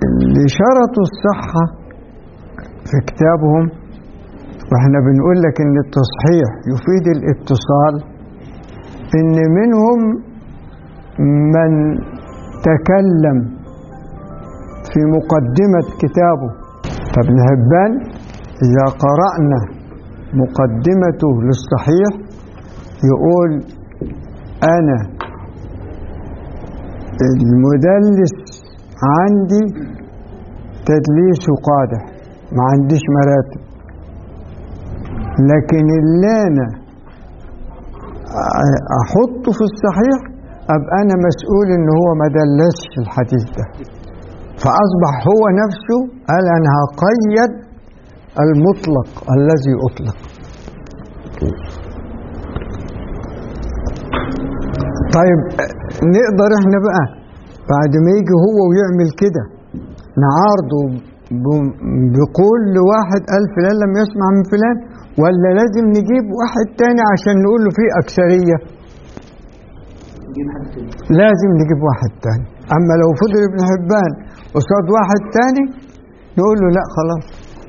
اللي شرطوا الصحة في كتابهم واحنا بنقول لك ان التصحيح يفيد الاتصال ان منهم من تكلم في مقدمة كتابه فابن هبان إذا قرأنا مقدمته للصحيح يقول أنا المدلس عندي تدليس قادح ما عنديش مراتب لكن اللي أنا أحطه في الصحيح أبقى أنا مسؤول إن هو ما دلسش الحديث ده فأصبح هو نفسه قال أنا هقيد المطلق الذي أطلق طيب نقدر احنا بقى بعد ما يجي هو ويعمل كده نعارضه ب- بكل واحد قال فلان لم يسمع من فلان ولا لازم نجيب واحد تاني عشان نقول له فيه أكثرية لازم نجيب واحد تاني أما لو فضل ابن حبان قصاد واحد تاني نقول له لا خلاص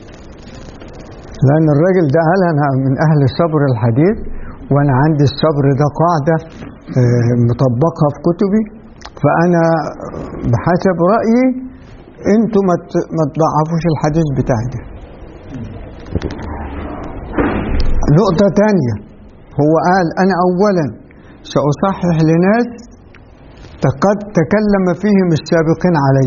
لأن الراجل ده قال أنا من أهل الصبر الحديث وأنا عندي الصبر ده قاعدة آه، مطبقها في كتبي فأنا بحسب رأيي أنتوا ما ت- ما تضعفوش الحديث بتاعي ده نقطة تانية هو قال أنا أولا سأصحح لناس قد تكلم فيهم السابقين علي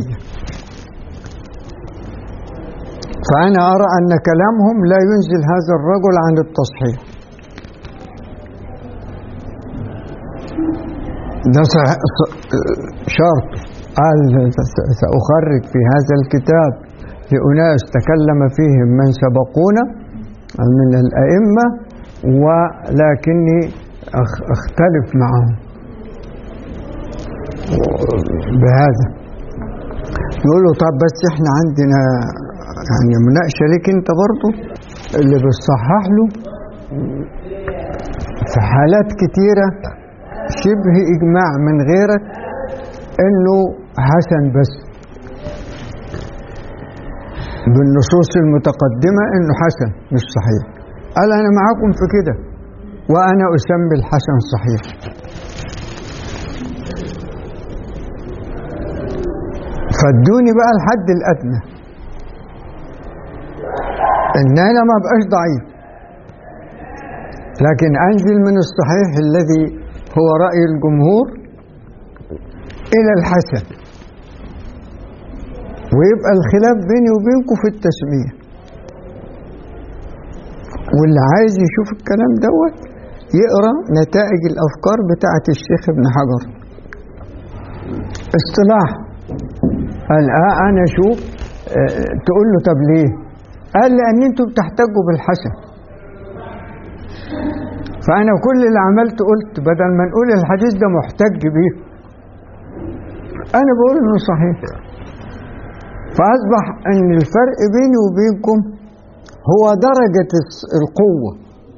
فأنا أرى أن كلامهم لا ينزل هذا الرجل عن التصحيح ده صح- ص- شرط قال سأخرج في هذا الكتاب لأناس تكلم فيهم من سبقونا من الأئمة ولكني أخ- أختلف معهم بهذا يقول له طب بس احنا عندنا يعني مناقشة ليك انت برضه اللي بتصحح له في حالات كتيرة شبه إجماع من غيرك إنه حسن بس بالنصوص المتقدمة إنه حسن مش صحيح قال أنا معاكم في كده وأنا أسمي الحسن صحيح فادوني بقى الحد الأدنى إن أنا ما بقاش ضعيف لكن أنزل من الصحيح الذي هو رأي الجمهور إلى الحسن ويبقى الخلاف بيني وبينكم في التسمية واللي عايز يشوف الكلام دوت يقرأ نتائج الأفكار بتاعة الشيخ ابن حجر اصطلاح قال اه انا اشوف اه تقول له طب ليه قال لان انتوا بتحتجوا بالحسن فانا كل اللي عملت قلت بدل ما نقول الحديث ده محتج بيه انا بقول انه صحيح فاصبح ان الفرق بيني وبينكم هو درجة الس- القوة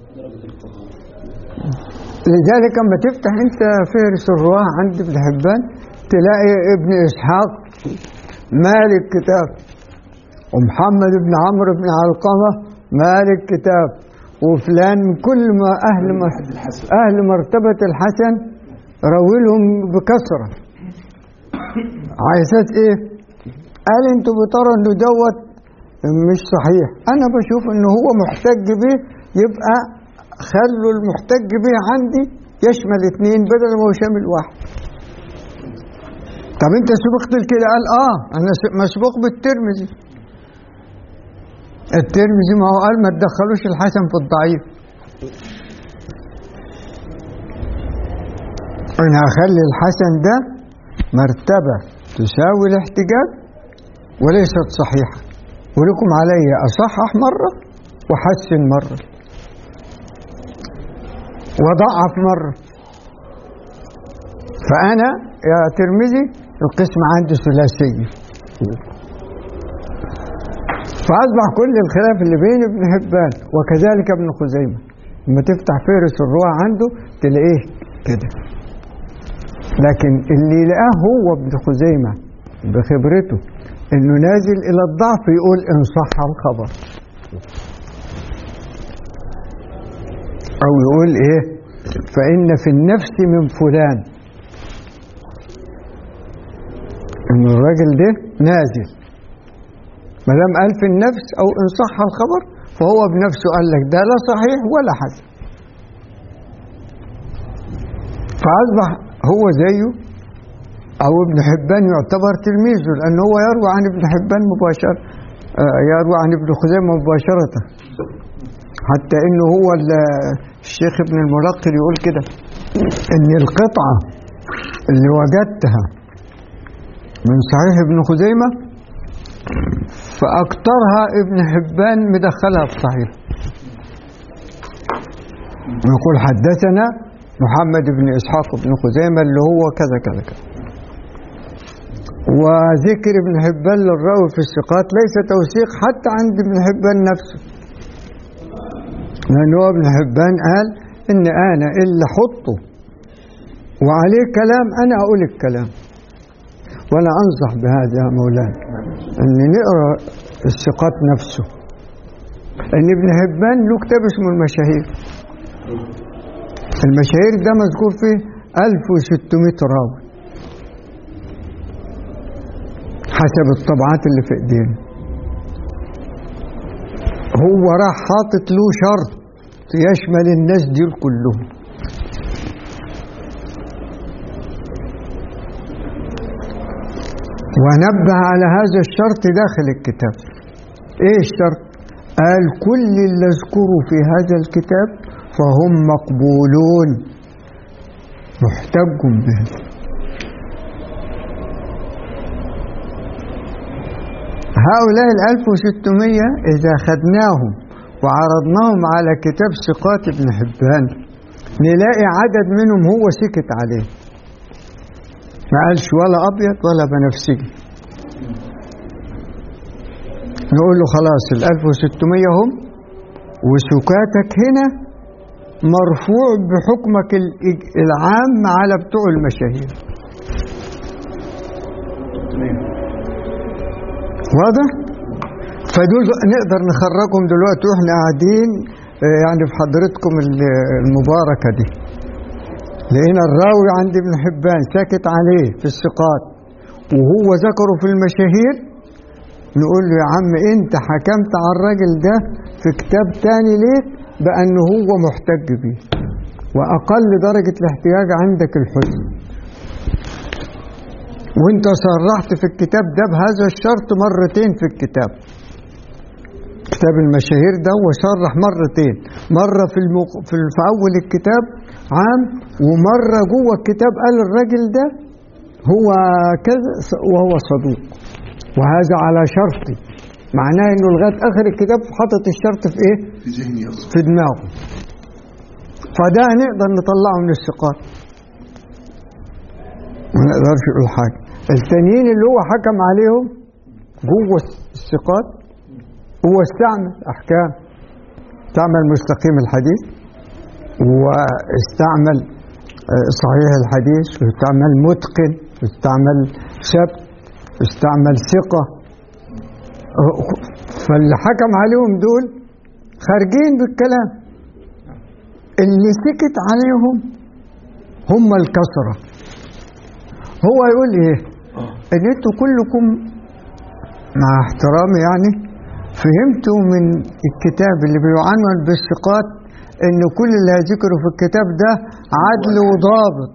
لذلك اما تفتح انت فهرس الرواه عند ابن حبان تلاقي ابن اسحاق مالك كتاب ومحمد بن عمرو بن علقمة مالك كتاب وفلان من كل ما أهل ما أهل مرتبة الحسن رويلهم بكثرة عايزات إيه؟ قال أنتوا بترى إنه دوت مش صحيح أنا بشوف إنه هو محتج به يبقى خلوا المحتج به عندي يشمل اثنين بدل ما هو شامل واحد طب انت سبقت كده قال اه انا س- مسبوق بالترمذي الترمذي ما هو قال ما تدخلوش الحسن في الضعيف انا هخلي الحسن ده مرتبة تساوي الاحتجاج وليست صحيحة ولكم علي اصحح مرة وحسن مرة وضعف مرة فأنا يا ترمذي القسم عندي ثلاثية فأصبح كل الخلاف اللي بين ابن حبان وكذلك ابن خزيمة لما تفتح فهرس الرواة عنده تلاقيه كده لكن اللي لقاه هو ابن خزيمة بخبرته انه نازل الى الضعف يقول ان صح الخبر او يقول ايه فان في النفس من فلان ان الراجل ده نازل ما دام قال في النفس او ان صح الخبر فهو بنفسه قال لك ده لا صحيح ولا حسن فاصبح هو زيه او ابن حبان يعتبر تلميذه لان هو يروي عن ابن حبان مباشره آه، يروي عن ابن خزيمه مباشره حتى انه هو ال- الشيخ ابن الملقن يقول كده ان القطعه اللي وجدتها من صحيح ابن خزيمه فاكثرها ابن حبان مدخلها في صحيح يقول حدثنا محمد بن اسحاق بن خزيمه اللي هو كذا كذا كذا وذكر ابن حبان للراوي في الثقات ليس توثيق حتى عند ابن حبان نفسه لأن هو ابن حبان قال إن أنا اللي أحطه وعليه كلام أنا أقول الكلام وأنا أنصح بهذا يا مولانا أن نقرأ الثقات نفسه أن ابن حبان له كتاب اسمه المشاهير المشاهير ده مذكور فيه 1600 راوي حسب الطبعات اللي في ايدينا هو راح حاطط له شرط يشمل الناس دي كلهم ونبه على هذا الشرط داخل الكتاب ايه الشرط قال كل اللي اذكره في هذا الكتاب فهم مقبولون محتج بهم هؤلاء ال 1600 إذا خدناهم وعرضناهم على كتاب ثقات ابن حبان نلاقي عدد منهم هو سكت عليه ما قالش ولا أبيض ولا بنفسجي نقول له خلاص ال 1600 هم وسكاتك هنا مرفوع بحكمك الإج- العام على بتوع المشاهير واضح؟ فدول نقدر نخرجهم دلوقتي واحنا قاعدين آه، يعني في حضرتكم ال- المباركة دي لقينا الراوي عند ابن حبان ساكت عليه في الثقات وهو ذكره في المشاهير نقول له يا عم انت حكمت على الراجل ده في كتاب تاني ليك بأنه هو محتج بيه وأقل درجة الاحتياج عندك الحسن وانت صرحت في الكتاب ده بهذا الشرط مرتين في الكتاب كتاب المشاهير ده وصرح مرتين مرة في, المق... في, ال- في أول الكتاب عام ومرة جوه الكتاب قال الراجل ده هو كذا وهو صدوق وهذا على شرطي معناه انه لغايه اخر الكتاب حاطط الشرط في ايه؟ في ذهني أصلا في دماغه فده نقدر نطلعه من الثقات ما نقدرش نقول حاجه التانيين اللي هو حكم عليهم جوه الثقات هو استعمل احكام استعمل مستقيم الحديث واستعمل آه، صحيح الحديث واستعمل متقن واستعمل سبت واستعمل ثقه آه، فاللي حكم عليهم دول خارجين بالكلام اللي سكت عليهم هم الكسرة هو يقول ايه ان انتوا كلكم مع احترامي يعني فهمتوا من الكتاب اللي بيعنون بالثقات ان كل اللي هذكره في الكتاب ده عدل وضابط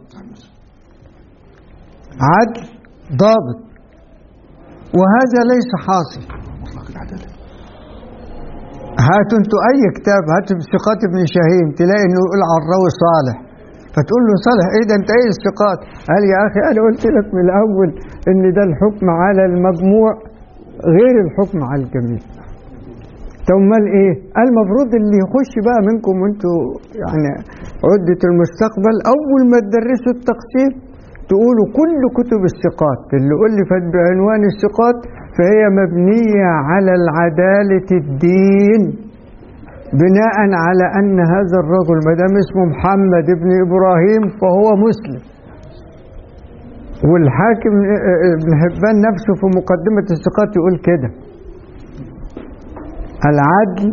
عدل ضابط وهذا ليس حاصل مطلق العدالة هاتوا انتوا اي كتاب هاتوا ثقات ابن شاهين تلاقي انه يقول عن الراوي صالح فتقول له صالح ايه ده انت ايه الثقات قال يا اخي انا قلت لك من الاول ان ده الحكم على المجموع غير الحكم على الجميع طب امال ايه قال المفروض اللي يخش بقى منكم وانتوا يعني عدة المستقبل اول ما تدرسوا التقسيم تقولوا كل كتب الثقات اللي ألفت بعنوان الثقات فهي مبنية على العدالة الدين بناء على أن هذا الرجل ما دام اسمه محمد بن إبراهيم فهو مسلم والحاكم ابن حبان نفسه في مقدمة الثقات يقول كده العدل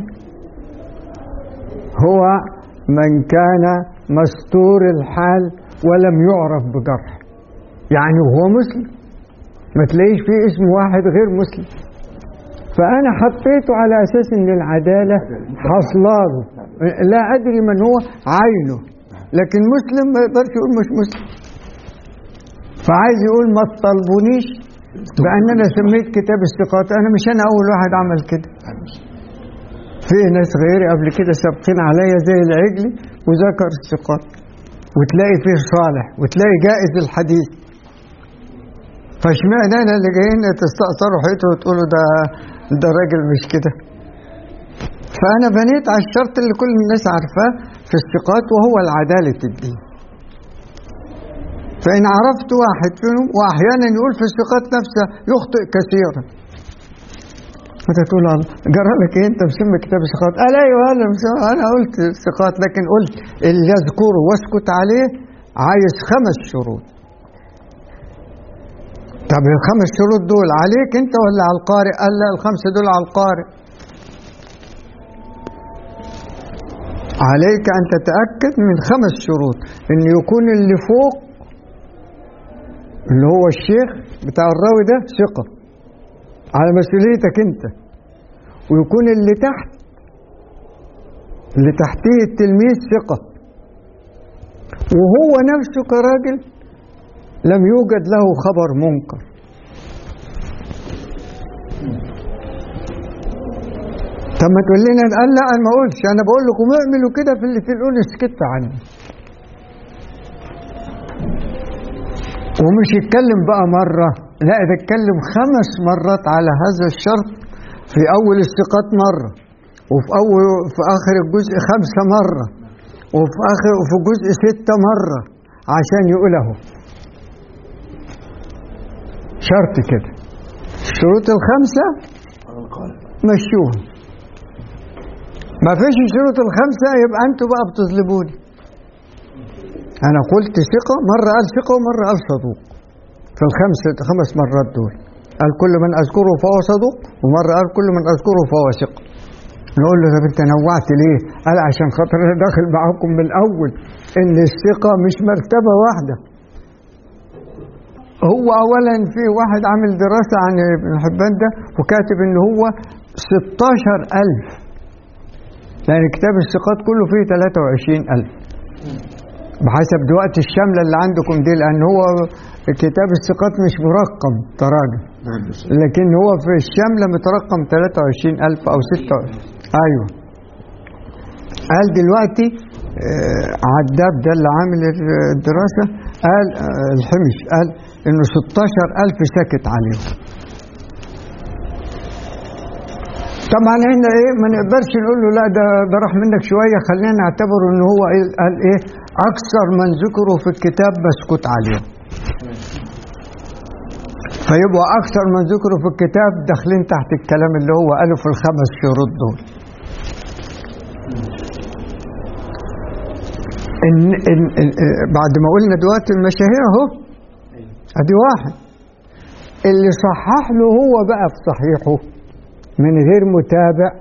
هو من كان مستور الحال ولم يعرف بجرح يعني هو مسلم ما تلاقيش فيه اسم واحد غير مسلم فأنا حطيته على أساس إن العدالة حصلاله لا أدري من هو عينه لكن مسلم ما يقدرش يقول مش مسلم فعايز يقول ما تطلبونيش بأن أنا سميت كتاب الثقات أنا مش أنا أول واحد عمل كده في ناس غيري قبل كده سابقين عليا زي العجلي وذكر الثقات وتلاقي فيه صالح وتلاقي جائز الحديث فاشمعنى انا اللي جايين تستأثروا حيته وتقولوا ده ده راجل مش كده فانا بنيت على الشرط اللي كل الناس عارفاه في الثقات وهو العدالة الدين فإن عرفت واحد فيهم وأحيانا يقول في الثقات نفسها يخطئ كثيرا انت تقول الله جرى لك ايه انت مسمي كتاب الثقات قال ايوه انا انا قلت الثقات لكن قلت اللي يذكره واسكت عليه عايز خمس شروط طب الخمس شروط دول عليك انت ولا على القارئ قال لا الخمسه دول على القارئ عليك ان تتاكد من خمس شروط ان يكون اللي فوق اللي هو الشيخ بتاع الراوي ده ثقه على مسؤوليتك انت ويكون اللي تحت اللي تحتيه التلميذ ثقة وهو نفسه كراجل لم يوجد له خبر منكر طب ما تقول لنا قال لا انا ما اقولش انا بقول لكم اعملوا كده في اللي في الاول سكت عنه ومش يتكلم بقى مره لا ده اتكلم خمس مرات على هذا الشرط في أول الثقات مرة وفي أول في آخر الجزء خمسة مرة وفي آخر في جزء ستة مرة عشان يقوله شرط كده الشروط الخمسة مشوها ما فيش الشروط الخمسة يبقى أنتوا بقى بتظلموني أنا قلت ثقة مرة قال ثقة ومرة قال صدوق في الخمس خمس مرات دول قال كل من أذكره فهو صدوق ومرة قال كل من أذكره فهو ثقة نقول له طب أنت نوعت ليه؟ قال عشان خاطر أنا داخل معاكم من الأول إن الثقة مش مرتبة واحدة هو أولا في واحد عامل دراسة عن ابن حبان ده وكاتب إن هو 16000 لأن كتاب الثقات كله فيه 23000 بحسب دلوقتي الشاملة اللي عندكم دي لأن هو كتاب الثقات مش مرقم تراجم لكن هو في الشاملة مترقم 23000 أو 6 أيوه قال دلوقتي آه، عداب ده اللي عامل الدراسة قال آه، الحمش قال إنه 16000 سكت عليهم طبعا احنا ايه ما نقدرش نقول له لا ده ده راح منك شويه خلينا نعتبره ان هو إيه قال ايه اكثر من ذكره في الكتاب مسكوت عليه فيبقى اكثر من ذكره في الكتاب داخلين تحت الكلام اللي هو قاله في الخمس شروط دول إن إن إن بعد ما قلنا دلوقتي المشاهير اهو ادي واحد اللي صحح له هو بقى في صحيحه من غير متابع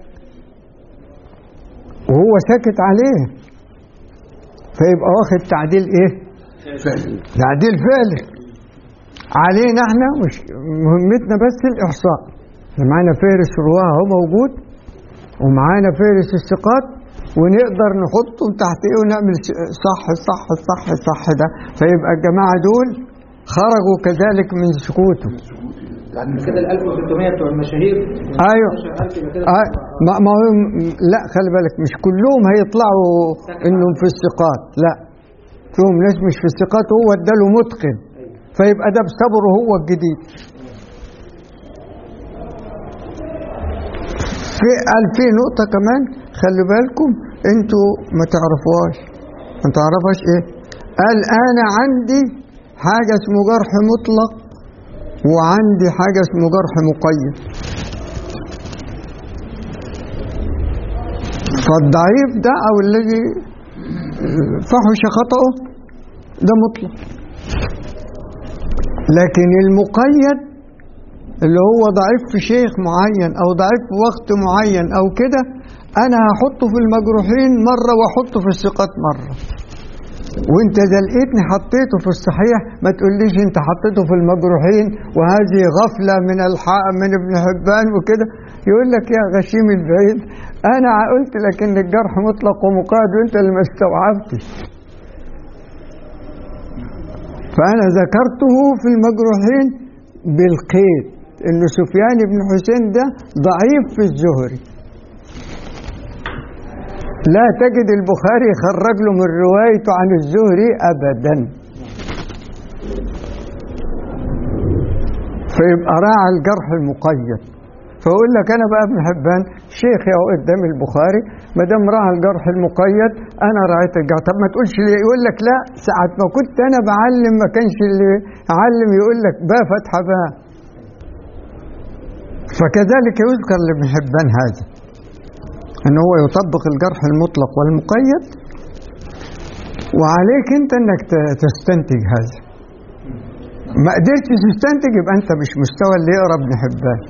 وهو ساكت عليه فيبقى واخد تعديل ايه تعديل فعلي علينا احنا مش مهمتنا بس الاحصاء معانا فهرس رواه اهو موجود ومعانا فهرس الثقات ونقدر نحطهم تحت ايه ونعمل صح صح صح صح ده فيبقى الجماعه دول خرجوا كذلك من سكوته يعني كده ال 1300 بتوع المشاهير ايوه 12000 يبقى كده آه ما ما هو لا خلي بالك مش كلهم هيطلعوا انهم في الثقات لا فيهم ناس مش في الثقات هو اداله متقن فيبقى ده بصبره هو الجديد في قال في نقطة كمان خلي بالكم انتوا ما تعرفوهاش ما تعرفهاش ايه قال انا عندي حاجة اسمه جرح مطلق وعندي حاجة اسمه جرح مقيد فالضعيف ده او الذي فحش خطأه ده مطلق لكن المقيد اللي هو ضعيف في شيخ معين او ضعيف في وقت معين او كده انا هحطه في المجروحين مرة واحطه في الثقات مرة وانت اذا لقيتني حطيته في الصحيح ما تقوليش انت حطيته في المجروحين وهذه غفلة من الحق من ابن حبان وكده يقول لك يا غشيم البعيد انا قلت لك ان الجرح مطلق ومقيد وانت اللي ما استوعبتش فانا ذكرته في المجروحين بالقيد ان سفيان بن حسين ده ضعيف في الزهري لا تجد البخاري يخرج له من روايته عن الزهري ابدا فيبقى راعى الجرح المقيد فيقول لك انا بقى ابن حبان شيخ يا قدام البخاري ما دام راعى الجرح المقيد انا راعيت الجرح طب ما تقولش ليه يقول لك لا ساعه ما كنت انا بعلم ما كانش اللي علم يقول لك با فتحه با فكذلك يذكر لابن حبان هذا ان هو يطبق الجرح المطلق والمقيد وعليك انت انك ت- تستنتج هذا ما قدرتش تستنتج يبقى انت مش مستوى اللي يقرا ابن حبان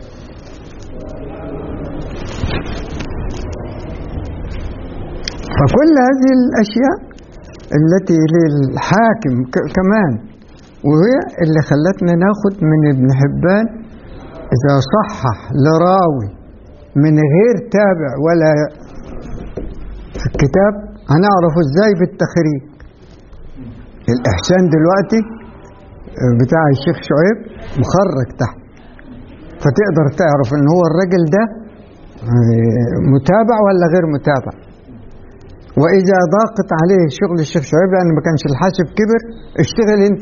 فكل هذه الاشياء التي للحاكم ك- كمان وهي اللي خلتنا ناخد من ابن حبان اذا صحح لراوي من غير تابع ولا في الكتاب هنعرفه ازاي بالتخريج الإحسان دلوقتي بتاع الشيخ شعيب مخرج تحت فتقدر تعرف ان هو الراجل ده متابع ولا غير متابع واذا ضاقت عليه شغل الشيخ شعيب لان ما كانش الحاسب كبر اشتغل انت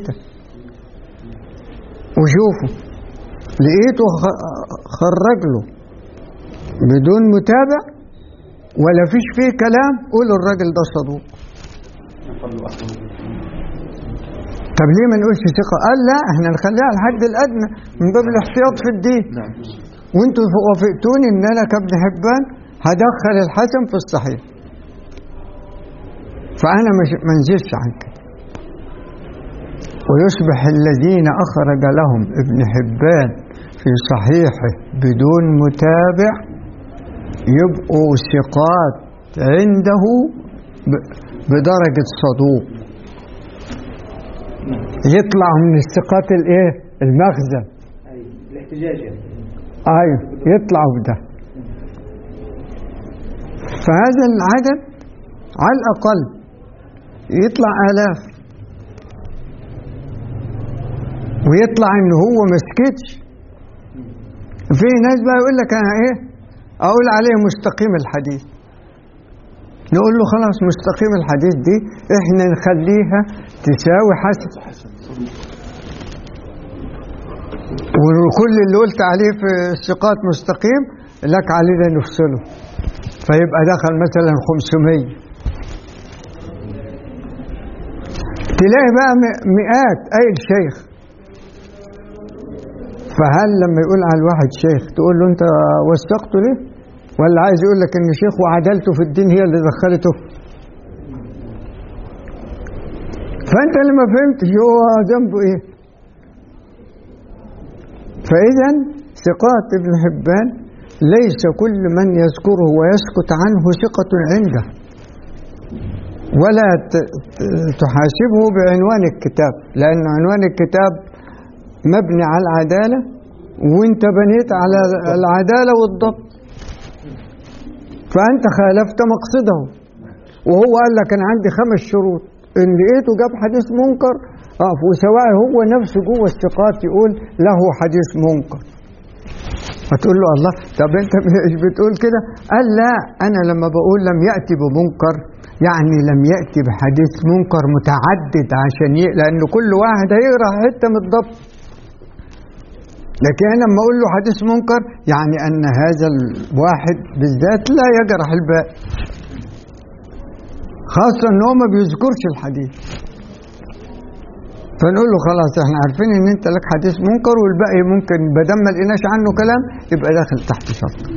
وشوفه لقيته خرج له بدون متابع ولا فيش فيه كلام قول الراجل ده صدوق طب ليه ما نقولش ثقة؟ قال لا احنا نخليها على الحد الأدنى من باب الاحتياط في الدين وانتوا وافقتوني ان انا كابن حبان هدخل الحسن في الصحيح فأنا مش ما نزلش عن كده ويصبح الذين أخرج لهم ابن حبان في صحيحه بدون متابع يبقوا ثقات عنده بدرجة صدوق يطلع من الثقات الايه المخزن ايوه الاحتجاج يعني ايوه يطلعوا بده فهذا العدد على الاقل يطلع الاف ويطلع ان هو ما سكتش في ناس بقى يقول لك انا ايه اقول عليه مستقيم الحديث نقول له خلاص مستقيم الحديث دي احنا نخليها تساوي حسن وكل اللي قلت عليه في الثقات مستقيم لك علينا نفصله فيبقى دخل مثلا 500 تلاقي بقى مئات اي الشيخ فهل لما يقول على الواحد شيخ تقول له انت وثقته ليه ولا عايز يقول لك ان شيخ وعدالته في الدين هي اللي دخلته فانت اللي ما فهمتش هو ذنبه ايه فاذا ثقات ابن حبان ليس كل من يذكره ويسكت عنه ثقة عنده ولا تحاسبه بعنوان الكتاب لأن عنوان الكتاب مبني على العدالة وانت بنيت على العدالة والضبط فأنت خالفت مقصده وهو قال لك أنا عندي خمس شروط إن لقيته جاب حديث منكر أقف وسواء هو نفسه جوه الثقات يقول له حديث منكر فتقول له الله طب أنت مش بتقول كده قال لا أنا لما بقول لم يأتي بمنكر يعني لم يأتي بحديث منكر متعدد عشان ي... لأن كل واحد هيقرأ حتة من الضبط لكن أنا لما أقول له حديث منكر يعني أن هذا الواحد بالذات لا يجرح الباقي خاصة أن هو ما بيذكرش الحديث فنقول له خلاص احنا عارفين ان انت لك حديث منكر والباقي ممكن بدل ما لقيناش عنه كلام يبقى داخل تحت شرط